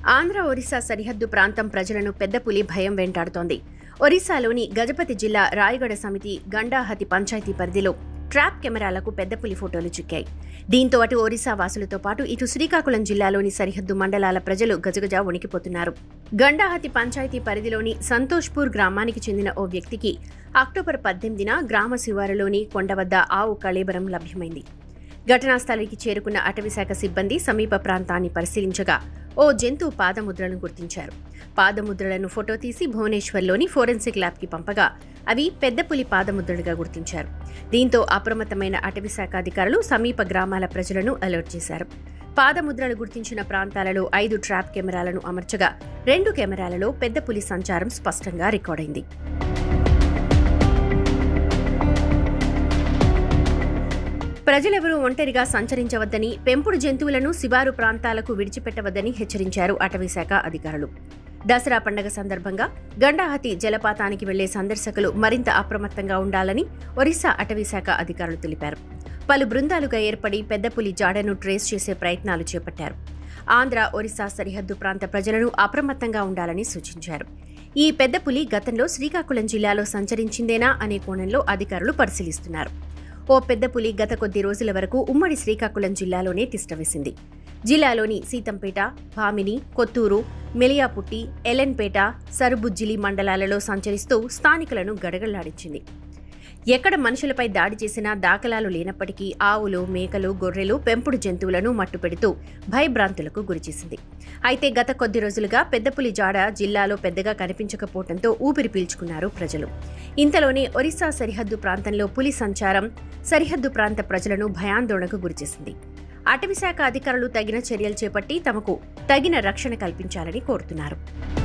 ఆంధ్ర ఒరిస్సా సరిహద్దు ప్రాంతం ప్రజలను పెద్ద పులి భయం వెంటాడుతోంది ఒరిస్సాలోని గజపతి జిల్లా రాయగడ సమితి గండాహతి పంచాయతీ పరిధిలో ట్రాప్ కెమెరాలకు పెద్ద పులి ఫోటోలు చిక్కాయి దీంతో అటు ఒరిస్సా వాసులతో పాటు ఇటు శ్రీకాకుళం జిల్లాలోని సరిహద్దు మండలాల ప్రజలు గజగజ వణికిపోతున్నారు గండాహతి పంచాయతీ పరిధిలోని సంతోష్పూర్ గ్రామానికి చెందిన ఓ వ్యక్తికి అక్టోబర్ పద్దెనిమిదిన గ్రామ శివారులోని కొండ వద్ద ఆవు కళేబరం లభ్యమైంది ఘటనా స్థలికి చేరుకున్న అటవీశాఖ సిబ్బంది సమీప ప్రాంతాన్ని పరిశీలించగా ఓ జంతువు పాదముద్రలను గుర్తించారు పాదముద్రలను ఫోటో తీసి భువనేశ్వర్లోని ఫోరెన్సిక్ ల్యాబ్కి పంపగా అవి పెద్ద పులి పాదముద్రలుగా గుర్తించారు దీంతో అప్రమత్తమైన అటవీశాఖ అధికారులు సమీప గ్రామాల ప్రజలను అలర్ట్ చేశారు పాదముద్రలు గుర్తించిన ప్రాంతాలలో ఐదు ట్రాప్ కెమెరాలను అమర్చగా రెండు కెమెరాలలో పెద్ద పులి సంచారం స్పష్టంగా రికార్డైంది ప్రజలెవరూ ఒంటరిగా సంచరించవద్దని పెంపుడు జంతువులను శివారు ప్రాంతాలకు విడిచిపెట్టవద్దని హెచ్చరించారు అటవీశాఖ అధికారులు దసరా పండగ సందర్భంగా గండాహతి జలపాతానికి వెళ్లే సందర్శకులు మరింత అప్రమత్తంగా ఉండాలని ఒరిస్సా అటవీశాఖ అధికారులు తెలిపారు పలు బృందాలుగా ఏర్పడి పెద్ద పులి జాడను ట్రేస్ చేసే ప్రయత్నాలు చేపట్టారు ఆంధ్ర ఒరిస్సా సరిహద్దు ప్రాంత ప్రజలను అప్రమత్తంగా ఉండాలని సూచించారు ఈ పెద్ద పులి గతంలో శ్రీకాకుళం జిల్లాలో సంచరించిందేనా అనే కోణంలో అధికారులు పరిశీలిస్తున్నారు ఓ పెద్ద పులి గత కొద్ది రోజుల వరకు ఉమ్మడి శ్రీకాకుళం జిల్లాలోనే తిష్టవేసింది జిల్లాలోని సీతంపేట భామిని కొత్తూరు మెలియాపుట్టి ఎలెన్పేట సరుబుజ్జిలి మండలాలలో సంచరిస్తూ స్థానికులను గడగళ్లాడించింది ఎక్కడ మనుషులపై దాడి చేసినా దాఖలాలు లేనప్పటికీ ఆవులు మేకలు గొర్రెలు పెంపుడు జంతువులను మట్టుపెడుతూ భయభ్రాంతులకు గురిచేసింది అయితే గత కొద్ది రోజులుగా పెద్దపులి జాడ జిల్లాలో పెద్దగా కనిపించకపోవడంతో ఊపిరి పీల్చుకున్నారు ప్రజలు ఇంతలోనే ఒరిస్సా సరిహద్దు ప్రాంతంలో పులి సంచారం సరిహద్దు ప్రాంత ప్రజలను భయాందోళనకు గురిచేసింది అటవీశాఖ అధికారులు తగిన చర్యలు చేపట్టి తమకు తగిన రక్షణ కల్పించాలని కోరుతున్నారు